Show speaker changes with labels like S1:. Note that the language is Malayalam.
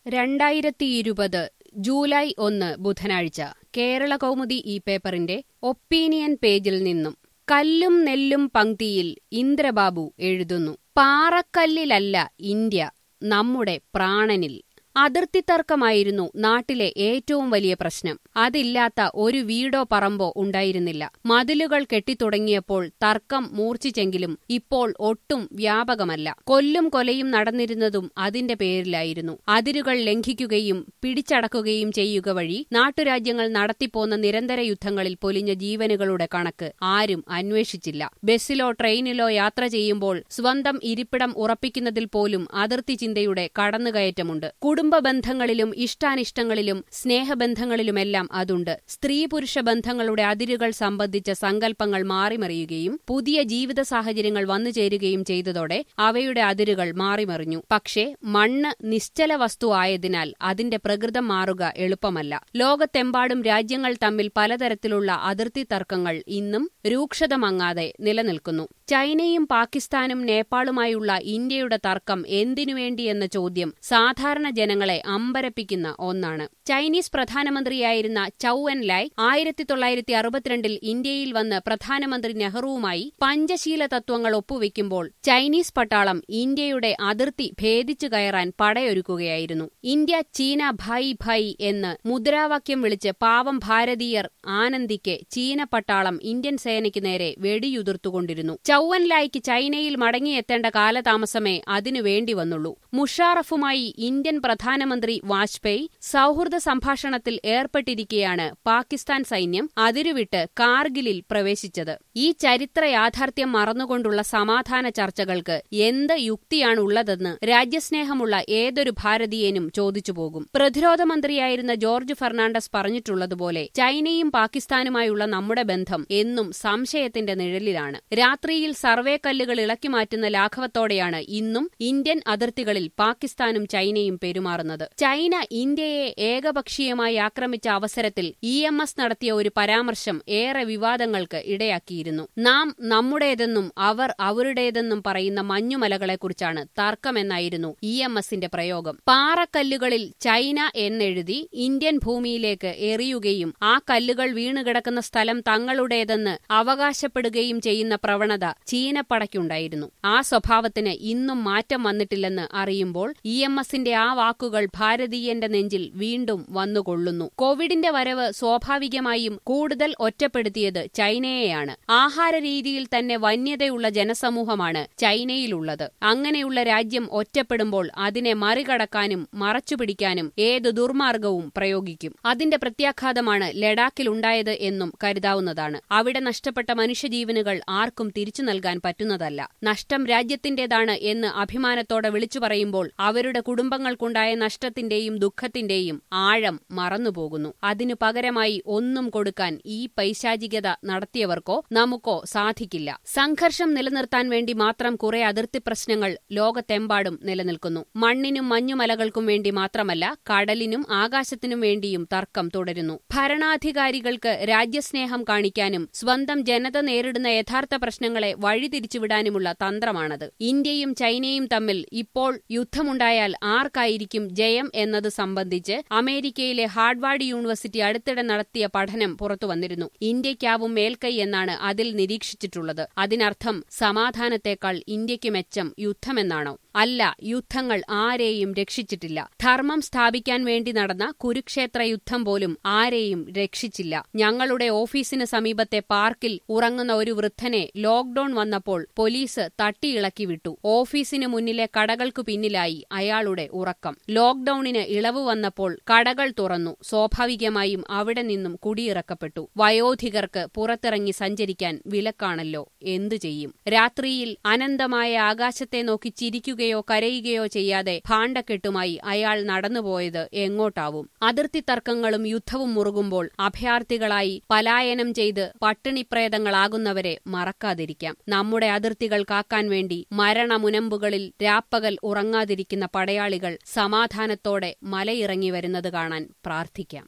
S1: രണ്ടായിരത്തിയിരുപത് ജൂലൈ ഒന്ന് ബുധനാഴ്ച കേരള കൗമുദി ഈ പേപ്പറിന്റെ ഒപ്പീനിയൻ പേജിൽ നിന്നും കല്ലും നെല്ലും പങ്ക്തിയിൽ ഇന്ദ്രബാബു എഴുതുന്നു പാറക്കല്ലിലല്ല ഇന്ത്യ നമ്മുടെ പ്രാണനിൽ അതിർത്തി തർക്കമായിരുന്നു നാട്ടിലെ ഏറ്റവും വലിയ പ്രശ്നം അതില്ലാത്ത ഒരു വീടോ പറമ്പോ ഉണ്ടായിരുന്നില്ല മതിലുകൾ കെട്ടിത്തുടങ്ങിയപ്പോൾ തർക്കം മൂർച്ഛിച്ചെങ്കിലും ഇപ്പോൾ ഒട്ടും വ്യാപകമല്ല കൊല്ലും കൊലയും നടന്നിരുന്നതും അതിന്റെ പേരിലായിരുന്നു അതിരുകൾ ലംഘിക്കുകയും പിടിച്ചടക്കുകയും ചെയ്യുക വഴി നാട്ടുരാജ്യങ്ങൾ നടത്തിപ്പോന്ന നിരന്തര യുദ്ധങ്ങളിൽ പൊലിഞ്ഞ ജീവനുകളുടെ കണക്ക് ആരും അന്വേഷിച്ചില്ല ബസ്സിലോ ട്രെയിനിലോ യാത്ര ചെയ്യുമ്പോൾ സ്വന്തം ഇരിപ്പിടം ഉറപ്പിക്കുന്നതിൽ പോലും അതിർത്തി ചിന്തയുടെ കടന്നുകയറ്റമുണ്ട് കുടുംബ ബന്ധങ്ങളിലും ഇഷ്ടാനിഷ്ടങ്ങളിലും സ്നേഹബന്ധങ്ങളിലുമെല്ലാം അതുണ്ട് സ്ത്രീ പുരുഷ ബന്ധങ്ങളുടെ അതിരുകൾ സംബന്ധിച്ച സങ്കല്പങ്ങൾ മാറിമറിയുകയും പുതിയ ജീവിത സാഹചര്യങ്ങൾ വന്നുചേരുകയും ചെയ്തതോടെ അവയുടെ അതിരുകൾ മാറിമറിഞ്ഞു പക്ഷേ മണ്ണ് നിശ്ചല വസ്തു ആയതിനാൽ അതിന്റെ പ്രകൃതം മാറുക എളുപ്പമല്ല ലോകത്തെമ്പാടും രാജ്യങ്ങൾ തമ്മിൽ പലതരത്തിലുള്ള അതിർത്തി തർക്കങ്ങൾ ഇന്നും രൂക്ഷതമങ്ങാതെ നിലനിൽക്കുന്നു ചൈനയും പാകിസ്ഥാനും നേപ്പാളുമായുള്ള ഇന്ത്യയുടെ തർക്കം എന്തിനുവേണ്ടിയെന്ന ചോദ്യം സാധാരണ ജനങ്ങളെ അമ്പരപ്പിക്കുന്ന ഒന്നാണ് ചൈനീസ് പ്രധാനമന്ത്രിയായിരുന്ന ചൌ എൻ ലായ് ആയിരത്തി തൊള്ളായിരത്തി അറുപത്തിരണ്ടിൽ ഇന്ത്യയിൽ വന്ന് പ്രധാനമന്ത്രി നെഹ്റുവുമായി പഞ്ചശീല തത്വങ്ങൾ ഒപ്പുവെക്കുമ്പോൾ ചൈനീസ് പട്ടാളം ഇന്ത്യയുടെ അതിർത്തി ഭേദിച്ചു കയറാൻ പടയൊരുക്കുകയായിരുന്നു ഇന്ത്യ ചീന ഭായ് ഭായ് എന്ന് മുദ്രാവാക്യം വിളിച്ച് പാവം ഭാരതീയർ ആനന്ദിക്ക് ചീന പട്ടാളം ഇന്ത്യൻ സേനയ്ക്ക് നേരെ വെടിയുതിർത്തുകൊണ്ടിരുന്നു ചൌവൻ ലായ്ക്ക് ചൈനയിൽ മടങ്ങിയെത്തേണ്ട കാലതാമസമേ അതിനു വേണ്ടി വന്നുള്ളൂ മുഷാറഫുമായി ഇന്ത്യൻ പ്രധാനമന്ത്രി വാജ്പേയി സൌഹൃദ സംഭാഷണത്തിൽ ഏർപ്പെട്ടിരിക്കെയാണ് പാകിസ്ഥാൻ സൈന്യം അതിരുവിട്ട് കാർഗിലിൽ പ്രവേശിച്ചത് ഈ ചരിത്ര യാഥാർത്ഥ്യം മറന്നുകൊണ്ടുള്ള സമാധാന ചർച്ചകൾക്ക് എന്ത് യുക്തിയാണുള്ളതെന്ന് രാജ്യസ്നേഹമുള്ള ഏതൊരു ഭാരതീയനും ചോദിച്ചു പോകും പ്രതിരോധ മന്ത്രിയായിരുന്ന ജോർജ് ഫെർണാണ്ടസ് പറഞ്ഞിട്ടുള്ളതുപോലെ ചൈനയും പാകിസ്ഥാനുമായുള്ള നമ്മുടെ ബന്ധം എന്നും സംശയത്തിന്റെ നിഴലിലാണ് രാത്രിയിൽ സർവേ കല്ലുകൾ ഇളക്കി മാറ്റുന്ന ലാഘവത്തോടെയാണ് ഇന്നും ഇന്ത്യൻ അതിർത്തികളിൽ പാകിസ്ഥാനും ചൈനയും പെരുമാറുന്നത് ചൈന ഇന്ത്യയെ ഏകപക്ഷീയമായി ആക്രമിച്ച അവസരത്തിൽ ഇ എം എസ് നടത്തിയ ഒരു പരാമർശം ഏറെ വിവാദങ്ങൾക്ക് ഇടയാക്കിയിരുന്നു നാം നമ്മുടേതെന്നും അവർ അവരുടേതെന്നും പറയുന്ന മഞ്ഞുമലകളെക്കുറിച്ചാണ് തർക്കമെന്നായിരുന്നു ഇ എം എസിന്റെ പ്രയോഗം പാറക്കല്ലുകളിൽ ചൈന എന്നെഴുതി ഇന്ത്യൻ ഭൂമിയിലേക്ക് എറിയുകയും ആ കല്ലുകൾ വീണുകിടക്കുന്ന സ്ഥലം തങ്ങളുടേതെന്ന് അവകാശപ്പെടുകയും ചെയ്യുന്ന പ്രവണത ചീനപ്പടയ്ക്കുണ്ടായിരുന്നു ആ സ്വഭാവത്തിന് ഇന്നും മാറ്റം വന്നിട്ടില്ലെന്ന് അറിയുമ്പോൾ ഇ എം എസിന്റെ ആ വാക്കുകൾ ഭാരതീയന്റെ നെഞ്ചിൽ വീണ്ടും വന്നുകൊള്ളുന്നു കോവിഡിന്റെ വരവ് സ്വാഭാവികമായും കൂടുതൽ ഒറ്റപ്പെടുത്തിയത് ചൈനയെയാണ് ആഹാര രീതിയിൽ തന്നെ വന്യതയുള്ള ജനസമൂഹമാണ് ചൈനയിലുള്ളത് അങ്ങനെയുള്ള രാജ്യം ഒറ്റപ്പെടുമ്പോൾ അതിനെ മറികടക്കാനും മറച്ചുപിടിക്കാനും ഏത് ദുർമാർഗവും പ്രയോഗിക്കും അതിന്റെ പ്രത്യാഘാതമാണ് ലഡാക്കിലുണ്ടായത് എന്നും കരുതാവുന്നതാണ് അവിടെ നഷ്ടപ്പെട്ട മനുഷ്യജീവനുകൾ ആർക്കും തിരിച്ചു നൽകാൻ പറ്റുന്നതല്ല നഷ്ടം രാജ്യത്തിന്റേതാണ് എന്ന് അഭിമാനത്തോടെ വിളിച്ചു പറയുമ്പോൾ അവരുടെ കുടുംബങ്ങൾക്കുണ്ടായ നഷ്ടത്തിന്റെയും ദുഃഖത്തിന്റെയും ആഴം മറന്നുപോകുന്നു അതിനു പകരമായി ഒന്നും കൊടുക്കാൻ ഈ പൈശാചികത നടത്തിയവർക്കോ നമുക്കോ സാധിക്കില്ല സംഘർഷം നിലനിർത്താൻ വേണ്ടി മാത്രം കുറെ അതിർത്തി പ്രശ്നങ്ങൾ ലോകത്തെമ്പാടും നിലനിൽക്കുന്നു മണ്ണിനും മഞ്ഞുമലകൾക്കും വേണ്ടി മാത്രമല്ല കടലിനും ആകാശത്തിനും വേണ്ടിയും തർക്കം തുടരുന്നു ഭരണാധികാരികൾക്ക് രാജ്യസ്നേഹം കാണിക്കാനും സ്വന്തം ജനത നേരിടുന്ന യഥാർത്ഥ പ്രശ്നങ്ങളെ വഴിതിരിച്ചുവിടാനുമുള്ള തന്ത്രമാണത് ഇന്ത്യയും ചൈനയും തമ്മിൽ ഇപ്പോൾ യുദ്ധമുണ്ടായാൽ ആർക്കായിരിക്കും ജയം എന്നത് സംബന്ധിച്ച് അമേരിക്കയിലെ ഹാർഡ്വാർഡ് യൂണിവേഴ്സിറ്റി അടുത്തിടെ നടത്തിയ പഠനം പുറത്തുവന്നിരുന്നു ഇന്ത്യയ്ക്കാവും മേൽക്കൈ എന്നാണ് അതിൽ നിരീക്ഷിച്ചിട്ടുള്ളത് അതിനർത്ഥം സമാധാനത്തേക്കാൾ ഇന്ത്യയ്ക്ക് മെച്ചം യുദ്ധമെന്നാണോ അല്ല യുദ്ധങ്ങൾ ആരെയും രക്ഷിച്ചിട്ടില്ല ധർമ്മം സ്ഥാപിക്കാൻ വേണ്ടി നടന്ന കുരുക്ഷേത്ര യുദ്ധം പോലും ആരെയും രക്ഷിച്ചില്ല ഞങ്ങളുടെ ഓഫീസിന് സമീപത്തെ പാർക്കിൽ ഉറങ്ങുന്ന ഒരു വൃദ്ധനെ ലോക്ഡൌൺ വന്നപ്പോൾ പോലീസ് തട്ടിയിളക്കി വിട്ടു ഓഫീസിന് മുന്നിലെ കടകൾക്കു പിന്നിലായി അയാളുടെ ഉറക്കം ലോക്ഡൌണിന് ഇളവ് വന്നപ്പോൾ കടകൾ തുറന്നു സ്വാഭാവികമായും അവിടെ നിന്നും കുടിയിറക്കപ്പെട്ടു വയോധികർക്ക് പുറത്തിറങ്ങി സഞ്ചരിക്കാൻ വിലക്കാണല്ലോ എന്തു ചെയ്യും രാത്രിയിൽ അനന്തമായ ആകാശത്തെ നോക്കി ചിരിക്കുകയോ കരയുകയോ ചെയ്യാതെ ഭാണ്ഡക്കെട്ടുമായി അയാൾ നടന്നുപോയത് എങ്ങോട്ടാവും അതിർത്തി തർക്കങ്ങളും യുദ്ധവും മുറുകുമ്പോൾ അഭയാർത്ഥികളായി പലായനം ചെയ്ത് പട്ടിണിപ്രേതങ്ങളാകുന്നവരെ മറക്കാതിരിക്കാം നമ്മുടെ അതിർത്തികൾ കാക്കാൻ വേണ്ടി മരണമുനമ്പുകളിൽ രാപ്പകൽ ഉറങ്ങാതിരിക്കുന്ന പടയാളികൾ സമാധാനത്തോടെ മലയിറങ്ങി വരുന്നത് കാണാൻ പ്രാർത്ഥിക്കാം